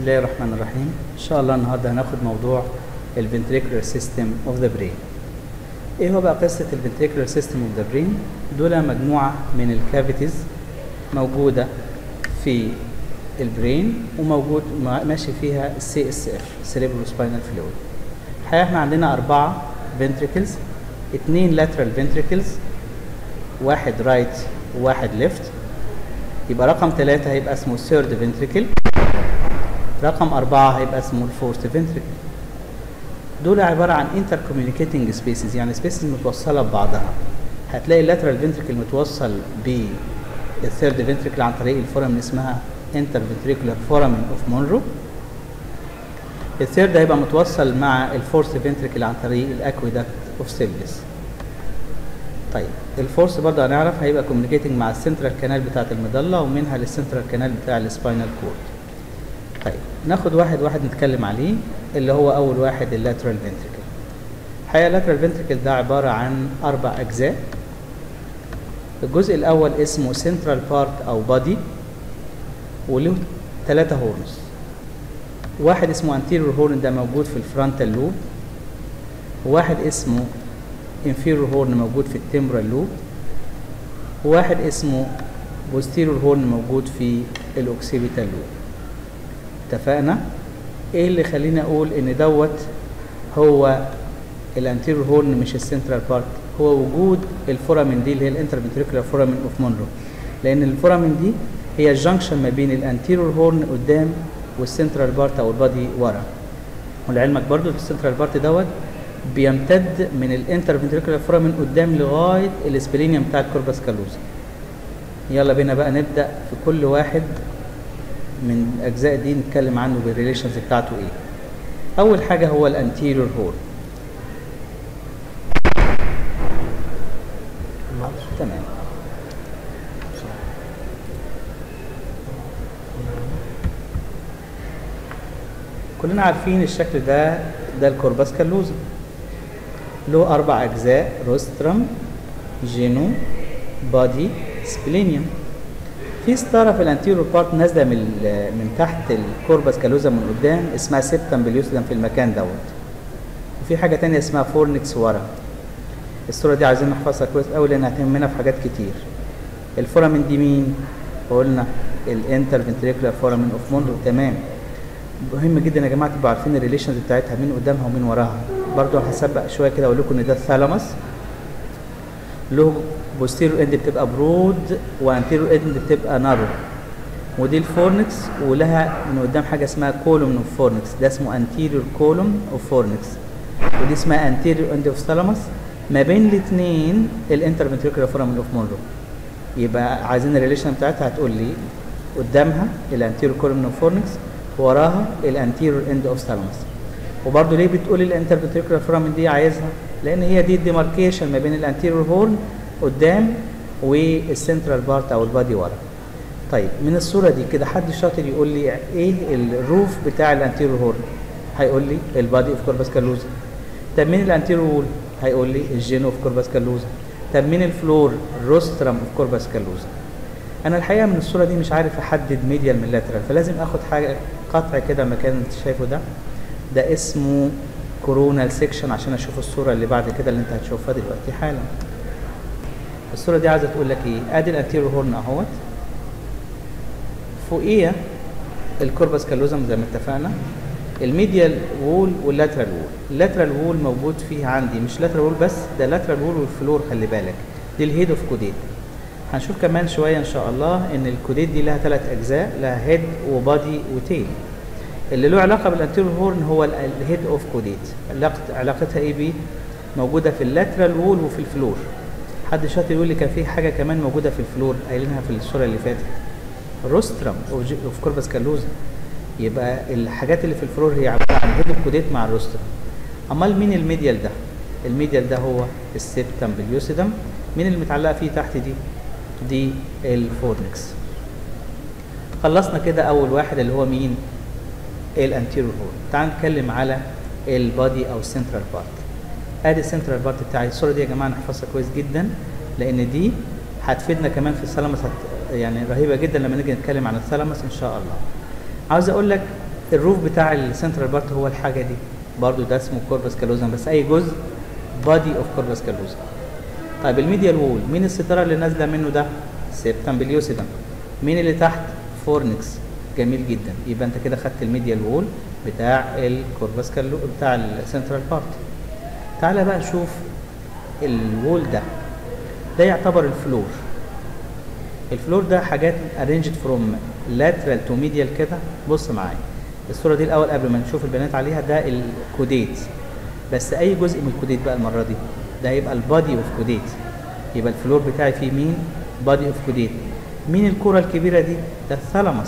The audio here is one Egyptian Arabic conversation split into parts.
الله الرحمن الرحيم ان شاء الله النهارده هناخد موضوع الفنتريكولار سيستم اوف ذا برين ايه هو بقى قصه الفنتريكولار سيستم اوف ذا برين دول مجموعه من الكافيتيز موجوده في البرين وموجود مع- ماشي فيها السي اس اف سيريبرو سباينال فلويد الحقيقه احنا عندنا اربعه فنتريكلز اثنين لاترال فنتريكلز واحد رايت وواحد ليفت يبقى رقم ثلاثة هيبقى اسمه الثيرد فنتريكل رقم أربعة هيبقى اسمه الفورث فنتريكل دول عبارة عن انتر كوميونيكيتنج سبيسز يعني سبيسز متوصلة ببعضها هتلاقي اللاترال فنتريكل متوصل بالثيرد فنتريكل عن طريق الفورامين اسمها انتر فنتريكولار فورامين اوف مونرو الثيرد هيبقى متوصل مع الفورث فنتريكل عن طريق الاكويدكت اوف سيلفيس طيب الفورس برضه هنعرف هيبقى كوميونيكيتنج مع السنترال كانال بتاعه المظله ومنها للسنترال كانال بتاع السباينال كورد طيب ناخد واحد واحد نتكلم عليه اللي هو اول واحد اللاترال فنتريكل الحقيقه اللاترال فنتريكل ده عباره عن اربع اجزاء الجزء الاول اسمه سنترال بارت او بادي وله ثلاثة هورنز واحد اسمه anterior هورن ده موجود في الفرونتال لوب وواحد اسمه inferior هورن موجود في التمبرال لوب وواحد اسمه posterior هورن موجود في الاوكسيبيتال لوب اتفقنا ايه اللي خلينا اقول ان دوت هو الانتيريور هورن مش السنترال بارت هو وجود الفورامين دي اللي هي الانترفنتريكولار فورامين اوف مونرو لان الفورامين دي هي الجنكشن ما بين الانتيريور هورن قدام والسنترال بارت او البادي ورا ولعلمك برضو السنترال بارت دوت بيمتد من الانترفنتريكولار فورامين قدام لغايه الاسبلينيوم بتاع الكوربس كالوزا يلا بينا بقى نبدا في كل واحد من الاجزاء دي نتكلم عنه بالريليشنز بتاعته ايه اول حاجه هو الانتيريور هورن تمام كلنا عارفين الشكل ده ده الكوربس كالوزا له اربع اجزاء روسترم جينو بادي سبلينيوم في ستاره في الانتيريور بارت نازله من ال- من تحت الكوربس كالوزا من قدام اسمها سيبتم بليوسيدم في المكان دوت وفي حاجه تانية اسمها فورنكس ورا الصوره دي عايزين نحفظها كويس قوي لان هتهمنا في حاجات كتير الفورامين دي مين قلنا الانتر فنتريكولار فورامين اوف موندو تمام مهم جدا يا جماعه تبقوا عارفين الريليشنز بتاعتها مين قدامها ومين وراها برضو هسبق شويه كده اقول لكم ان ده الثالاموس له بوستيريور اند بتبقى برود وانتيريور اند بتبقى نارو ودي الفورنكس ولها من قدام حاجه اسمها كولوم اوف فورنكس ده اسمه انتيريور كولوم اوف فورنكس ودي اسمها انتيريور اند اوف ثالاموس ما بين الاثنين الانترفنتريكولار فورامين اوف مونرو يبقى عايزين الريليشن بتاعتها هتقول لي قدامها الانتيريور كولوم اوف فورنكس وراها الانتيريور اند اوف ثالاموس وبرده ليه بتقول الانترفنتريكولار فورامين دي عايزها لان هي دي الديماركيشن ما بين الانتيريور هورن قدام والسنترال بارت او البادي ورا طيب من الصوره دي كده حد شاطر يقول لي ايه الروف بتاع الانتيريور هورن هيقول لي البادي اوف كوربس كالوزا طب مين الانتيريور وول هيقول لي الجينو اوف كوربس كالوزا طب مين الفلور الروسترم اوف كوربس كالوزا انا الحقيقه من الصوره دي مش عارف احدد ميديال من لاترال فلازم اخد حاجه قطع كده مكان انت شايفه ده ده اسمه كورونال سيكشن عشان اشوف الصوره اللي بعد كده اللي انت هتشوفها دلوقتي حالا الصوره دي عايزه تقول لك ايه ادي الانتيريور هورن اهوت فوقيه الكوربس كالوزم زي ما اتفقنا الميديال وول واللاترال وول اللاترال وول موجود فيه عندي مش لاترال وول بس ده لاترال وول والفلور خلي بالك دي الهيد اوف كوديت هنشوف كمان شويه ان شاء الله ان الكوديت دي لها ثلاث اجزاء لها هيد وبادي وتيل اللي له علاقه بالانتيريور هورن هو الهيد اوف كوديت علاقت- علاقتها ايه بيه موجوده في اللاترال وول وفي الفلور حد شاطر يقول لي كان في حاجه كمان موجوده في الفلور قايلينها في الصوره اللي فاتت روسترم اوف كوربس كالوزا يبقى الحاجات اللي في الفلور هي عباره عن هيد اوف كوديت مع الروسترم امال مين الميديال ده الميديال ده هو السبتم باليوسيدم مين اللي متعلقه فيه تحت دي دي الفورنكس خلصنا كده اول واحد اللي هو مين الانتيريور هورن تعال نتكلم على البادي او السنترال بارت ادي السنترال بارت بتاعي الصوره دي يا جماعه نحفظها كويس جدا لان دي هتفيدنا كمان في الثالاموس هت... يعني رهيبه جدا لما نيجي نتكلم عن الثالاموس ان شاء الله عاوز اقول لك الروف بتاع السنترال بارت هو الحاجه دي برضو ده اسمه كوربس كالوزم بس اي جزء بادي اوف كوربس كالوزم طيب الميديال وول مين الستاره اللي نازله منه ده سيبتم بليوسيدم مين اللي تحت فورنكس جميل جدا يبقى انت كده خدت الميديال وول بتاع الكوربس كالو بتاع السنترال بارت تعالى بقى نشوف الوول ده ده يعتبر الفلور الفلور ده حاجات arranged from lateral to medial كده بص معايا الصوره دي الاول قبل ما نشوف البيانات عليها ده الكوديت بس اي جزء من الكوديت بقى المره دي ده هيبقى البادي اوف كوديت يبقى الفلور بتاعي فيه مين بادي اوف كوديت مين الكره الكبيره دي ده الثالاموس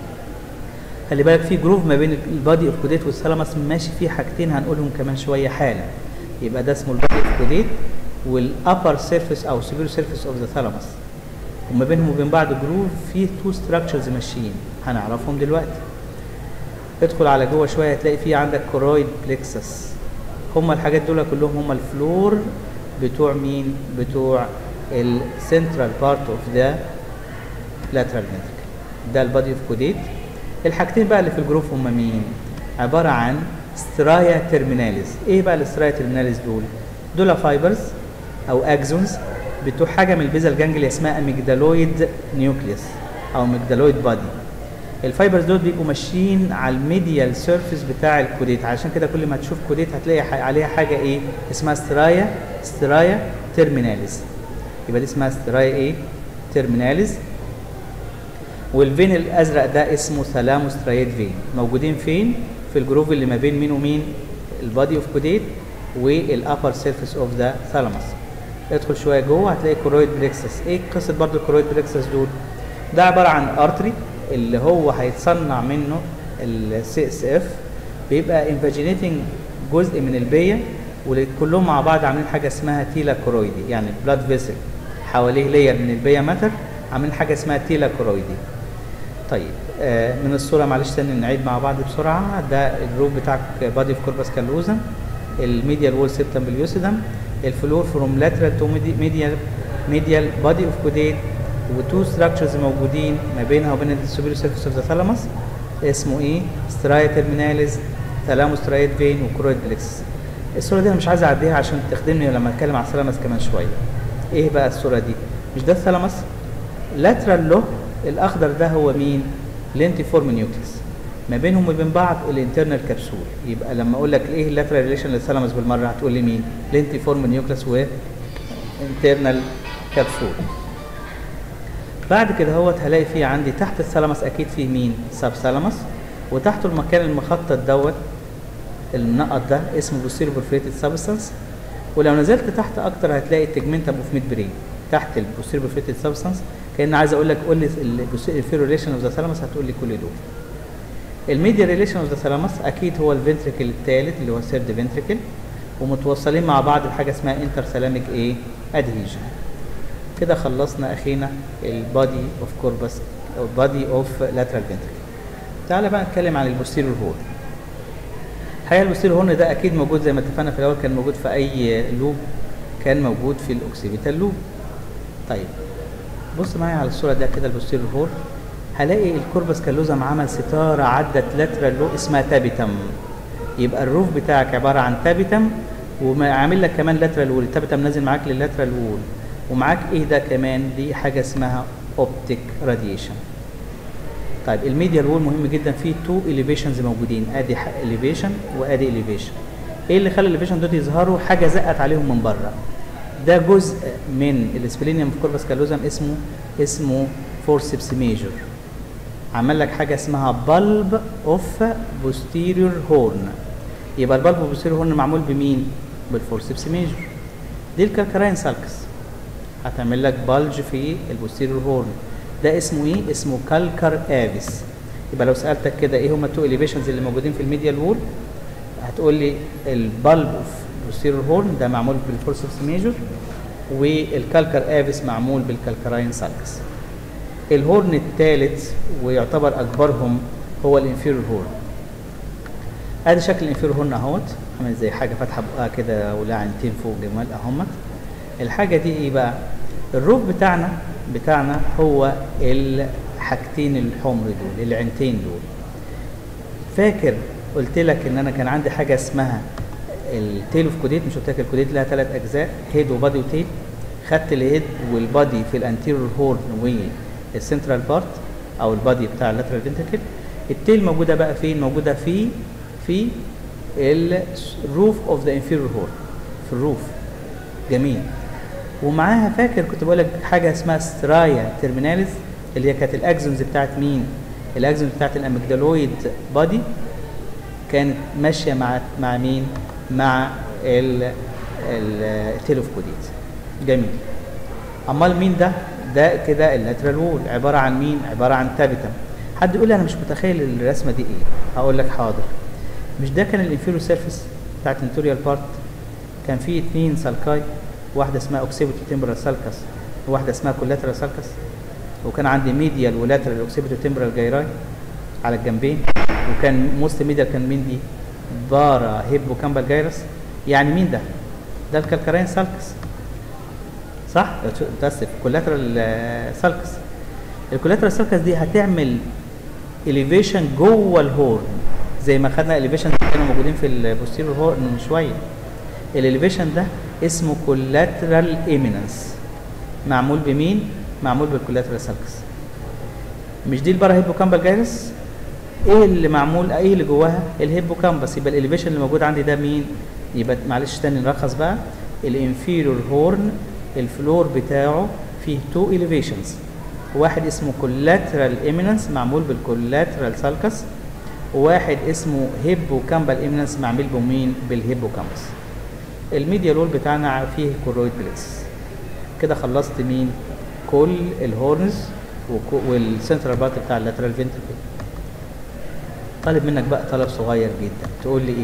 خلي بالك في جروف ما بين البادي اوف كوديت والثالاموس ماشي فيه حاجتين هنقولهم كمان شويه حالا يبقى ده اسمه البادي اوف كوديت والابر سيرفيس او سوبر سيرفيس اوف ذا ثالاموس وما بينهم وبين بعض جروف فيه تو ستراكشرز ماشيين هنعرفهم دلوقتي ادخل على جوه شويه هتلاقي فيه عندك كورويد بلكسس هم الحاجات دول كلهم هم الفلور بتوع مين بتوع السنترال بارت اوف ذا لاترال ventricle ده البادي اوف كوديت الحاجتين بقى اللي في الجروف هم مين عباره عن سترايا تيرميناليز ايه بقى السترايا تيرميناليز دول دول فايبرز او اكزونز بتوع حاجه من البيزال جانجليا اسمها اميجدالويد نيوكليوس او اميجدالويد بادي الفايبرز دول بيبقوا ماشيين على الميديال سيرفيس بتاع الكوديت عشان كده كل ما تشوف كوديت هتلاقي ح- عليها حاجه ايه اسمها سترايا سترايا تيرميناليز يبقى دي اسمها سترايا ايه تيرميناليز والفين الازرق ده اسمه ثالاموسترايد فين موجودين فين في الجروف اللي ما بين مين ومين البادي اوف كوديت والابر سيرفيس اوف ذا ثالاموس ادخل شويه جوه هتلاقي كورويد بريكسس ايه قصه برضو الكورويد بريكسس دول ده عباره عن ارتري اللي هو هيتصنع منه السي اس اف بيبقى انفاجينيتنج جزء من البيه وكلهم مع بعض عاملين حاجه اسمها تيلا كورويدي يعني بلاد فيسل حواليه لير من البيه ماتر عاملين حاجه اسمها تيلا كورويدي طيب آه من الصوره معلش تاني نعيد مع بعض بسرعه ده الروب بتاع بادي اوف كوربس كالوزم الميديال وول سيبتم بليوسيدم الفلور فروم لاترال تو ميديال ميديال بادي اوف كوديت وتو ستراكشرز موجودين ما بينها وبين السوبيريور سيرفيس اوف ذا ثالاموس اسمه ايه؟ سترايا تيرميناليز ثالاموسترايد فين وكرويد بلكسس الصوره دي انا مش عايز اعديها عشان تخدمني لما اتكلم على الثالاموس كمان شويه ايه بقى الصوره دي؟ مش ده الثالاموس؟ لاترال له الاخضر ده هو مين؟ لينتيفورم نيوكليس ما بينهم وبين بعض الانترنال كبسول يبقى لما اقول لك ايه اللاترال ريليشن للثالاموس بالمره هتقول لي مين؟ لينتيفورم نيوكليس و انترنال كبسول بعد كده هوت هلاقي فيه عندي تحت الثالاموس اكيد فيه مين؟ سب ثالاموس وتحته المكان المخطط دوت المنقط ده اسمه بوستيريو برفريتد سبستانس ولو نزلت تحت اكتر هتلاقي التجمنتم اوف ميد برين تحت البوستيريو برفريتد سبستانس كان عايز اقول لك قول لي الفيرو ريليشن اوف ذا ثالاموس هتقول لي كل دول الميديا ريليشن اوف ذا ثالاموس اكيد هو الفنتريكل الثالث اللي هو الثيرد فنتريكل ومتوصلين مع بعض بحاجه اسمها انتر ثالاميك ايه ادهيجن كده خلصنا اخينا البادي اوف كوربس او البادي اوف لاترال فنتريكل تعالى بقى نتكلم عن البوستيريور هورن الحقيقه البوستيريور هورن ده اكيد موجود زي ما اتفقنا في الاول كان موجود في اي لوب كان موجود في الاوكسيبيتال لوب طيب بص معايا على الصوره ده كده البوستيريور هورن هلاقي الكوربس كالوزم عمل ستاره عدت لاترال لو اسمها تابيتم يبقى الروف بتاعك عباره عن تابيتم وعامل لك كمان لاترال وول التابيتم نازل معاك لللاترال وول ومعاك ايه ده كمان دي حاجه اسمها اوبتيك راديشن طيب الميديال وول مهم جدا فيه تو اليفيشنز موجودين ادي اليفيشن وادي اليفيشن ايه اللي خلى الاليفيشن دول يظهروا حاجه زقت عليهم من بره ده جزء من السبلينيوم في كوربس كالوزم اسمه اسمه فورسبس ميجور عمل لك حاجه اسمها بالب اوف بوستيريور هورن يبقى البالب اوف بوستيريور هورن معمول بمين بالفورسبس ميجور دي الكالكراين سالكس هتعمل لك بلج في البوستيريور هورن ده اسمه ايه اسمه كالكر افيس يبقى لو سالتك كده ايه هما التو اليفيشنز اللي موجودين في الميديال وول هتقول لي البالب اوف بوستيريور هورن ده معمول بالفورسبس ميجور والكالكر افيس معمول بالكالكراين سالكس الهورن الثالث ويعتبر اكبرهم هو الانفيرور هورن ادي شكل الانفيرور هورن اهوت عامل زي حاجه فاتحه بقها كده ولها عينتين فوق جمال اهمت الحاجه دي ايه بقى الروف بتاعنا بتاعنا هو الحاجتين الحمر دول العينتين دول فاكر قلت لك ان انا كان عندي حاجه اسمها التيل اوف كوديت مش قلت لك الكوديت لها ثلاث اجزاء هيد وبادي وتيل خدت الهيد والبادي في الانتيريور هورن والسنترال بارت او البادي بتاع اللاترال فينتركل التيل موجوده بقى فين موجوده في في الروف اوف ذا انفيريور هورن في الروف جميل ومعاها فاكر كنت بقول لك حاجه اسمها سترايا تيرميناليز اللي هي كانت الاكزونز بتاعت مين الاكزونز بتاعت الاميجدالويد بادي كانت ماشيه مع مع مين مع التيلوفكوديت جميل امال مين ده ده كده اللاترال وول عباره عن مين عباره عن تابيتم حد يقول لي انا مش متخيل الرسمه دي ايه هقول لك حاضر مش ده كان الانفيريور سيرفيس بتاعت الانتوريال بارت كان فيه اتنين سالكاي واحده اسمها اوكسيبيتو تمبرال سالكس وواحده اسمها كولاترال سالكس وكان عندي ميديال ولاترال اوكسيبيتو تمبرال جايراي على الجنبين وكان موست ميديال كان مين دي بارا هيبو كامبال جايرس يعني مين ده ده الكالكارين سالكس صح متاسف كولاترال سالكس الكولاترال سالكس دي هتعمل اليفيشن جوه الهورن زي ما خدنا اليفيشن كانوا موجودين في البوستيريور هورن من شويه الاليفيشن ده اسمه كولاترال ايميننس معمول بمين معمول بالكولاترال سالكس مش دي البارا هيبوكامبال جايرس ايه اللي معمول ايه اللي جواها الهيبوكامبس يبقى الاليفيشن اللي موجود عندي ده مين يبقى معلش تاني نرخص بقى الانفيريور هورن الفلور بتاعه فيه تو اليفيشنز واحد اسمه كولاترال ايميننس معمول بالكولاترال سالكس وواحد اسمه هيبوكامبال ايميننس معمول بمين بالهيبوكامبس الميديا لول بتاعنا فيه كورويد بليتس كده خلصت مين كل الهورنز والسنترال بارت بتاع اللاترال فينتركل طالب منك بقى طلب صغير جدا تقول لي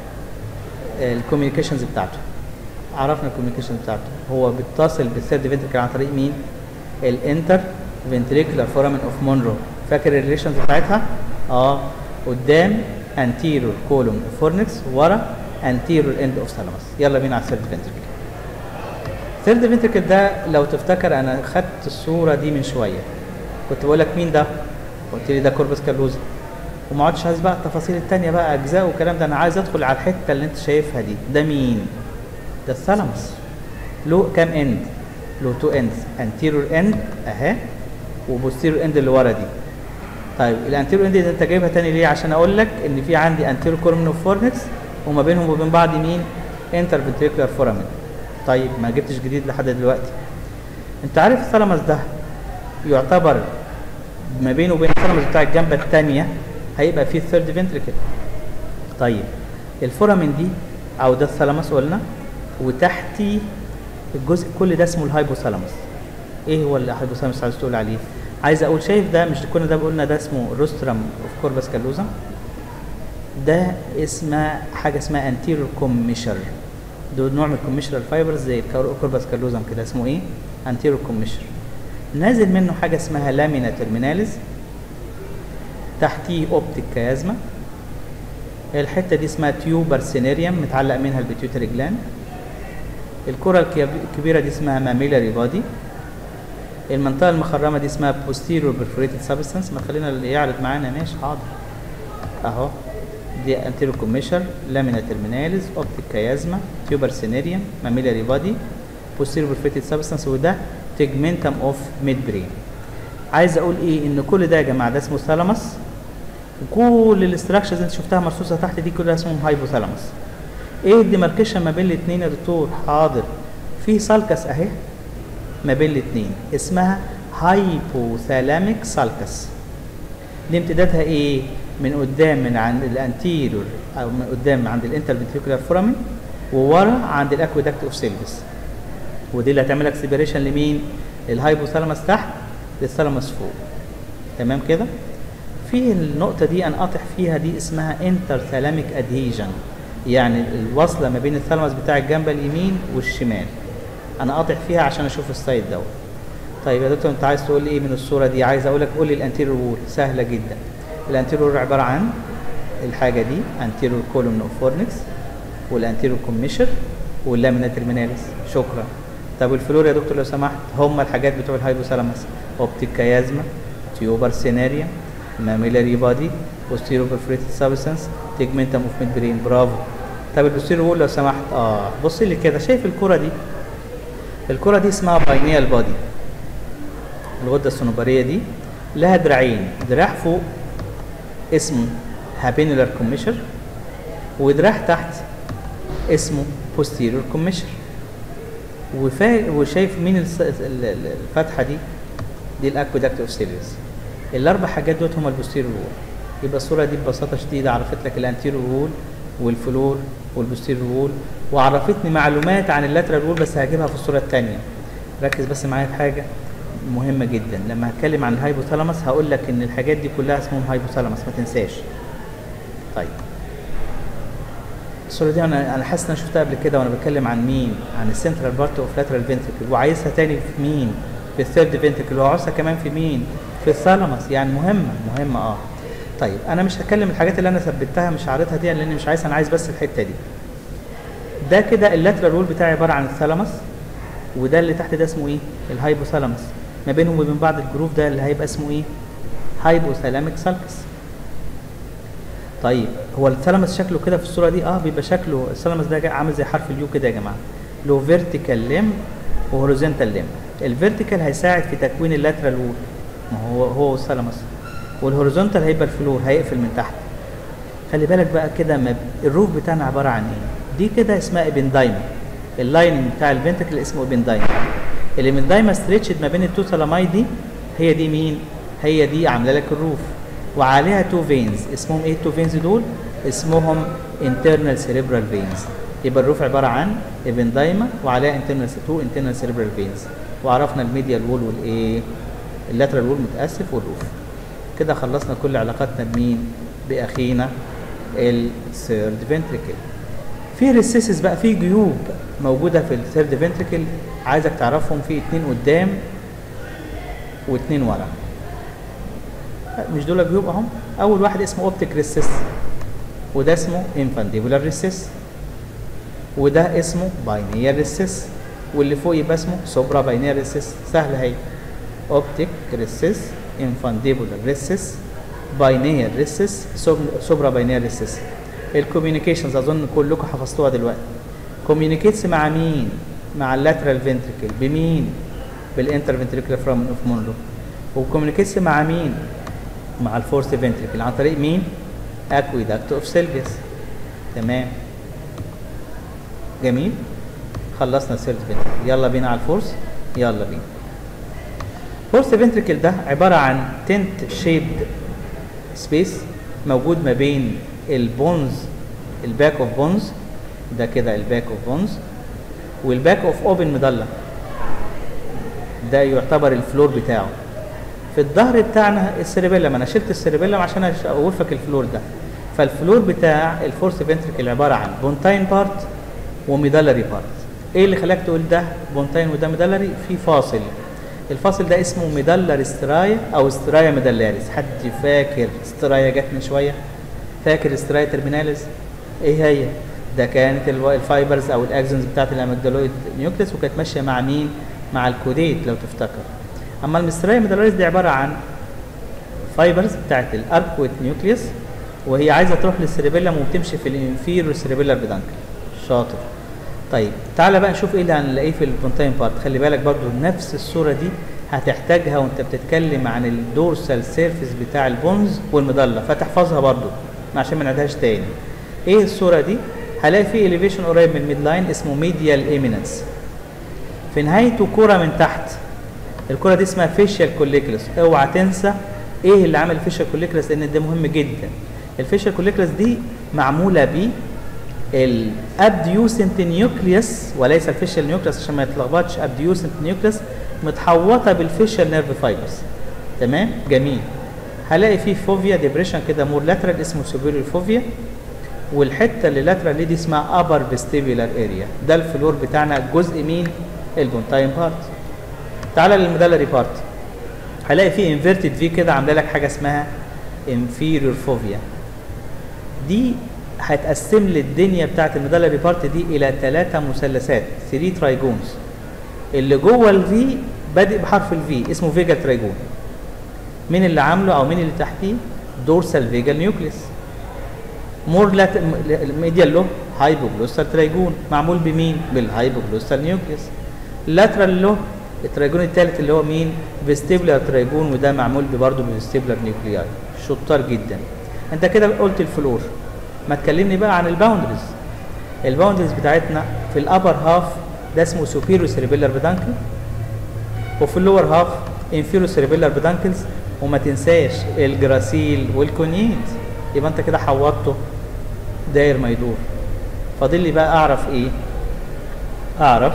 ايه الكوميونيكيشنز بتاعته عرفنا الكوميونيكيشن بتاعته هو بيتصل بالثيرد فينتركل عن طريق مين الانتر فنتريكولار فورامين اوف مونرو فاكر الريليشنز بتاعتها اه قدام anterior column fornix ورا anterior end of thalamus يلا بينا على الثيرد فنتركل الثيرد فنتركل ده لو تفتكر انا خدت الصوره دي من شويه كنت بقول لك مين ده قلت لي ده كوربس كالوزا وما عدتش عايز بقى التفاصيل التانية بقى اجزاء والكلام ده انا عايز ادخل على الحته اللي انت شايفها دي ده مين ده الثالاموس له كام اند له تو اندز انتيريور اند اهي وبوستيريور اند اللي ورا دي طيب الانتيريور اند دي انت جايبها تاني ليه عشان اقول لك ان في عندي انتيريور كورمن اوف فورنكس وما بينهم وبين بعض مين انتر فنتريكولار فورامين طيب ما جبتش جديد لحد دلوقتي انت عارف الثالاموس ده يعتبر ما بينه وبين الثالاموس بتاع الجنبه الثانيه هيبقى فيه الثيرد فنتريكل طيب الفورامين دي او ده الثالاموس قلنا وتحتي الجزء كل ده اسمه الهايبوثالاموس ايه هو الهايبوثالاموس عايز تقول عليه عايز اقول شايف ده مش كنا ده قلنا ده اسمه روسترم اوف كوربس كالوزا ده اسمه حاجه اسمها انتيريور كوميشر دول نوع من الكوميشرال فايبرز زي الكوربس كالوزم كده اسمه ايه انتيريور كوميشر نازل منه حاجه اسمها لامينا ترميناليز تحتيه اوبتيك كيازما الحته دي اسمها تيوبر سينيريوم متعلق منها البيتيوتري جلاند الكره الكبيره دي اسمها ماميلاري بادي المنطقه المخرمه دي اسمها posterior perforated substance ما خلينا اللي يعرض معانا ماشي حاضر اهو دي anterior commissure lamina terminalis optic chiasma tuber cinerrium mammillary body posterior perforated substance وده tegmentum of midbrain عايز اقول ايه ان كل ده يا جماعه ده اسمه ثالاموس وكل الاستراكشرز انت شفتها مرصوصه تحت دي كلها اسمهم هايبوثالاموس ايه الديماركيشن ما بين الاثنين يا دكتور حاضر في سالكس اهي ما بين الاثنين اسمها هايبوثالاميك سالكس دي امتدادها ايه من قدام من عند الانتيريور او من قدام من عند الانترفنتريكولار فورامين وورا عند الاكويدكت اوف سيلفس ودي اللي هتعمل لك سيبريشن لمين الهايبوثالاموس تحت للثالاموس فوق تمام كده في النقطه دي انا قاطع فيها دي اسمها انترثالاميك ادهيجن يعني الوصله ما بين الثالاموس بتاع الجنب اليمين والشمال انا قاطع فيها عشان اشوف السايد دوت طيب يا دكتور انت عايز تقول لي ايه من الصوره دي عايز اقول لك قول لي الانتيريور وول سهله جدا الانتيريور وول عباره عن الحاجه دي انتيريور كولوم اوف فورنكس والانتيريور كوميشر واللامينا ترميناليس شكرا طب والفلور يا دكتور لو سمحت هم الحاجات بتوع الهايبوثالاموس اوبتيك كيازما تيوبر سيناريوم ماميلاري بادي posterior perforated substance tegmentum of midbrain برافو طب البوستيريور وول لو سمحت اه بص لي كده شايف الكرة دي الكرة دي اسمها باينيال بادي الغدة الصنوبرية دي لها دراعين دراع فوق اسمه هابينولار كوميشر ودراع تحت اسمه posterior كوميشر وفا... وشايف مين الس... ال- ال- الفتحة دي دي الاكويدكت اوف سيريس الاربع حاجات دول هما البوستيريور وول يبقى الصورة دي ببساطة شديدة عرفت لك الانتيريور وول والفلور والبوستيريور وول وعرفتني معلومات عن اللاترال وول بس هجيبها في الصورة الثانية ركز بس معايا في حاجة مهمة جدا لما هتكلم عن الهايبوثالاموس هقول لك ان الحاجات دي كلها اسمهم هايبوثالاموس ما تنساش طيب الصورة دي انا انا حاسس ان انا شفتها قبل كده وانا بتكلم عن مين؟ عن السنترال بارت اوف لاترال فينتركل وعايزها تاني في مين؟ في الثيرد فينتركل وعاوزها كمان في مين؟ في الثالاموس يعني مهمة مهمة اه طيب انا مش هتكلم الحاجات اللي انا ثبتها مش عارضها دي لاني مش عايز انا عايز بس الحتة دي ده كده اللاترال وول بتاعي عبارة عن الثالاموس وده اللي تحت ده اسمه ايه؟ الهايبوثالاموس ما بينهم وبين بعض الجروف ده اللي هيبقى اسمه ايه؟ هايبوثالاميك سالكس طيب هو الثالاموس شكله كده في الصوره دي اه بيبقى شكله الثالاموس ده جا- عامل زي حرف اليو كده يا جماعه له فيرتيكال ليم وهوريزونتال ليم الفيرتيكال هيساعد في تكوين اللاترال وول ما هو هو الثالاموس والهوريزونتال هيبقى الفلور هيقفل من تحت خلي بالك بقى كده ما ب- الروف بتاعنا عباره عن ايه دي كده اسمها ابندايما اللايننج بتاع الفنتكل اسمه ابندايما الابندايما ستريتشد ما بين التو ثالاماي دي هي دي مين هي دي عامله لك الروف وعليها تو فينز اسمهم ايه التو فينز دول اسمهم internal cerebral veins يبقى الروف عباره عن ابندايما وعليها internal تو internal cerebral veins وعرفنا الميديال وول والايه اللاترال وول متاسف والروف كده خلصنا كل علاقاتنا بمين باخينا الثيرد فنتريكل في ريسيسز بقى في جيوب موجوده في الثيرد فنتريكل عايزك تعرفهم في اتنين قدام واتنين ورا مش دول جيوب اهم اول واحد اسمه اوبتيك ريسيس وده اسمه انفانديبولار ريسيس وده اسمه باينير ريسيس واللي فوق يبقى اسمه سوبرا باينير ريسيس سهل اهي اوبتيك ريسيس انفانديبولار ريسيس باينير ريسيس سوبرا باينير ريسيس الكوميونيكيشنز اظن كلكم حفظتوها دلوقتي كوميونيكيتس مع مين مع اللاترال فنتريكل بمين بالانتر فنتريكولار فرام اوف مونرو وكوميونيكيتس مع مين مع الفورث فنتريكل عن طريق مين اكويدكت اوف سيلفيس تمام جميل خلصنا الثيرد فنتريكل يلا بينا على الفورث يلا بينا فورث فنتريكل ده عباره عن تنت شيبد سبيس موجود ما بين البونز الباك اوف بونز ده كده الباك اوف بونز والباك اوف اوبن مضله ده يعتبر الفلور بتاعه في الظهر بتاعنا السيربيلم انا شلت السيربيلم عشان أش- اوفك الفلور ده فالفلور بتاع الفورث فنتريكل عباره عن بونتاين بارت وميدالري بارت ايه اللي خلاك تقول ده بونتاين وده ميدالري في فاصل الفاصل ده اسمه ميدالر استرايا او استرايا ميدالاريس حد فاكر استرايا جت من شويه فاكر استرايا ترميناليس ايه هي ده كانت الو- الفايبرز او الاكزونز بتاعت الاميجدالويد نيوكليس وكانت ماشيه مع مين مع الكوديت لو تفتكر اما المسترايا ميدالاريس دي عباره عن فايبرز بتاعت الاركويت نيوكليوس وهي عايزه تروح للسيربيلم وبتمشي في الانفيرو سيربيلر بدانكل شاطر طيب تعالى بقى نشوف ايه اللي هنلاقيه في البونتاين بارت خلي بالك برضو نفس الصوره دي هتحتاجها وانت بتتكلم عن الدورسال سيرفيس بتاع البونز والمضله فتحفظها برضو عشان ما نعيدهاش تاني ايه الصوره دي هلاقي في اليفيشن قريب من الميد لاين اسمه ميديال ايميننس في نهايته كرة من تحت الكرة دي اسمها فيشيال كوليكلس اوعى تنسى ايه اللي عمل الفيشيال كوليكلس لان ده مهم جدا الفيشيال كوليكلس دي معمولة ب الابديوسنت نيوكليوس وليس الفيشيال نيوكليوس عشان ما يتلخبطش ابديوسنت نيوكليوس متحوطة بالفيشيال نيرف فايبرز تمام جميل هلاقي فيه فوفيا ديبريشن كده مور لاترال اسمه سوبيريور فوفيا والحته اللي لاترال دي اسمها ابر فيستيبولار اريا ده الفلور بتاعنا جزء مين البونتاين بارت تعالى للميدالري بارت هلاقي فيه انفيرتد في كده عامله لك حاجه اسمها انفيريور فوفيا دي هتقسم لي الدنيا بتاعت الميدالري بارت دي الى ثلاثه مثلثات 3 ترايجونز اللي جوه الفي بادئ بحرف الفي اسمه فيجا ترايجون مين اللي عامله او مين اللي تحتيه دورسال فيجال نيوكليس مور لات الميديال له هايبوجلوستال ترايجون معمول بمين بالهايبوجلوستال نيوكليس لاترال له الترايجون الثالث اللي هو مين فيستيبولار ترايجون وده معمول برضه بفيستيبولار نيوكلياي شطار جدا انت كده قلت الفلور ما تكلمني بقى عن الباوندريز الباوندريز بتاعتنا في الابر هاف ده اسمه سوبيرو سيريبيلار بدانكل وفي اللور هاف انفيرو سيريبيلار بدانكلز وما تنساش الجراسيل والكونيت يبقى انت كده حوضته داير ما يدور فاضل لي بقى اعرف ايه اعرف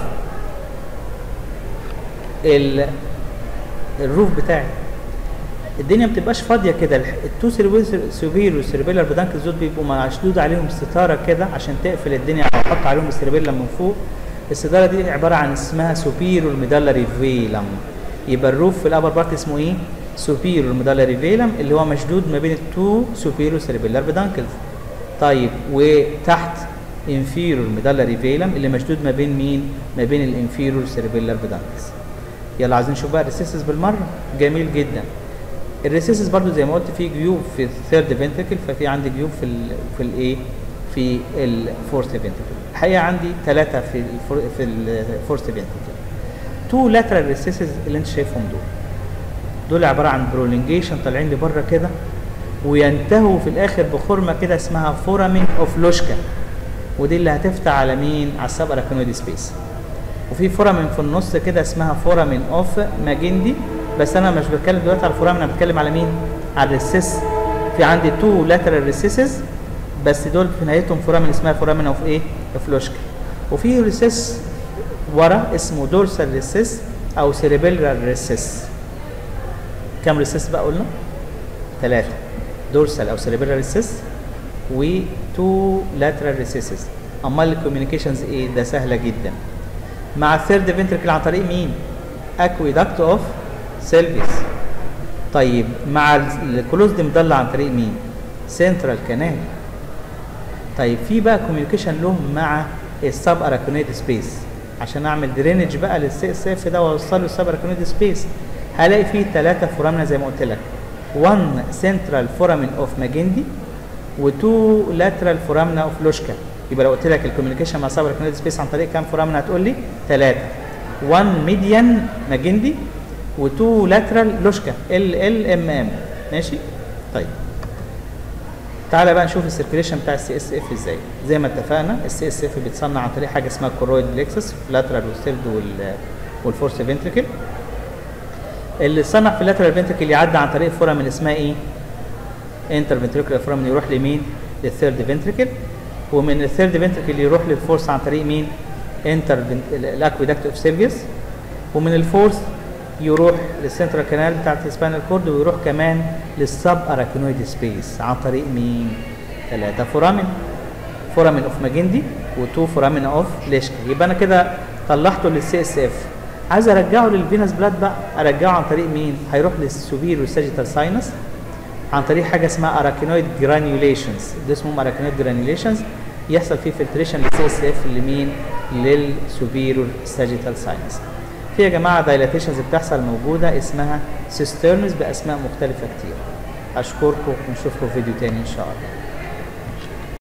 ال الروف بتاعي الدنيا ما بتبقاش فاضيه كده التو سوبير والسيربيلر بدانكلز دول بيبقوا مشدود عليهم ستاره كده عشان تقفل الدنيا او احط عليهم السيربيلر من فوق الستاره دي عباره عن اسمها سوبير والميدالري فيلم يبقى الروف في الابر بارت اسمه ايه؟ سوبير والميدالري فيلم اللي هو مشدود ما بين التو سوبير والسيربيلر بدانكلز طيب وتحت انفيرور ميدالري فيلم اللي مشدود ما بين مين؟ ما بين الانفيرور سيربيلر بدانكلز يلا عايزين نشوف بقى الريسيسز بالمره جميل جدا الريسيسز برضو زي ما قلت في جيوب في الثيرد فينتركل ففي عندي جيوب في ال في الايه في الفورث فينتركل الحقيقه عندي ثلاثه في الفور في الفورث فينتركل تو لاترال ريسيسز اللي انت شايفهم دول دول عباره عن برولونجيشن طالعين لبره كده وينتهوا في الاخر بخرمه كده اسمها فورامين اوف لوشكا ودي اللي هتفتح على مين على السب اراكنويد سبيس وفي فورامين في النص كده اسمها فورامين اوف ماجندي بس انا مش بتكلم دلوقتي على الفورامين انا بتكلم على مين على الريسيس في عندي تو لاترال ريسيسز بس دول في نهايتهم فورامين اسمها فورامين اوف ايه اوف لوشكا وفي ريسيس ورا اسمه دورسال ريسيس او سيريبيلرال ريسيس كام ريسيس بقى قلنا ثلاثه دورسال او سيريبيلرال ريسيس وتو لاترال ريسيسز امال الكوميونيكيشنز ايه ده سهله جدا مع الثيرد فنتركل عن طريق مين اكويدكت اوف سيلفيس طيب مع الكلوزد مضلع عن طريق مين سنترال كانال طيب في بقى كوميونيكيشن له مع السب اراكونيد سبيس عشان اعمل درينج بقى للسي اس اف ده واوصله السب اراكونيد سبيس هلاقي فيه ثلاثه فورامنا زي ما قلت لك 1 سنترال فورامين اوف ماجندي و2 لاترال فورامنا اوف لوشكا يبقى لو قلت لك الكوميونيكيشن مع سب اراكونيد سبيس عن طريق كام فورامنا هتقول لي ثلاثه 1 ميديان ماجندي و2 لاترال لوشكا ال ال ام ام ماشي طيب تعالى بقى نشوف السيركيليشن بتاع السي اس اف ازاي زي ما اتفقنا السي اس اف بيتصنع عن طريق حاجه اسمها كورويد بليكسس في لاترال والثيرد وال والفورس فنتريكل اللي صنع في اللاترال فنتريكل يعدي عن طريق فورامين اسمها ايه انتر فنتريكولار فورامين يروح لمين للثيرد فنتريكل ومن الثيرد فنتريكل يروح للفورس عن طريق مين انتر الاكويدكت اوف سيرفيس ومن الفورس يروح للسنترال كانال بتاعت السباينال كورد ويروح كمان للسب اراكنويد سبيس عن طريق مين؟ ثلاثة فورامين فورامين اوف ماجندي وتو فورامين اوف ليشكا يبقى انا كده طلعته للسي اس اف عايز ارجعه للفينس بلاد بقى ارجعه عن طريق مين؟ هيروح للسوبير والساجيتال ساينس عن طريق حاجه اسمها اراكينويد جرانيوليشنز ده اسمه اراكينويد جرانيوليشنز يحصل فيه فلتريشن للسي اس اف لمين؟ للسوبيرور ساجيتال ساينس في يا جماعه دايلاتيشنز بتحصل موجوده اسمها سيسترنز باسماء مختلفه كتير اشكركم ونشوفكم في فيديو تاني ان شاء الله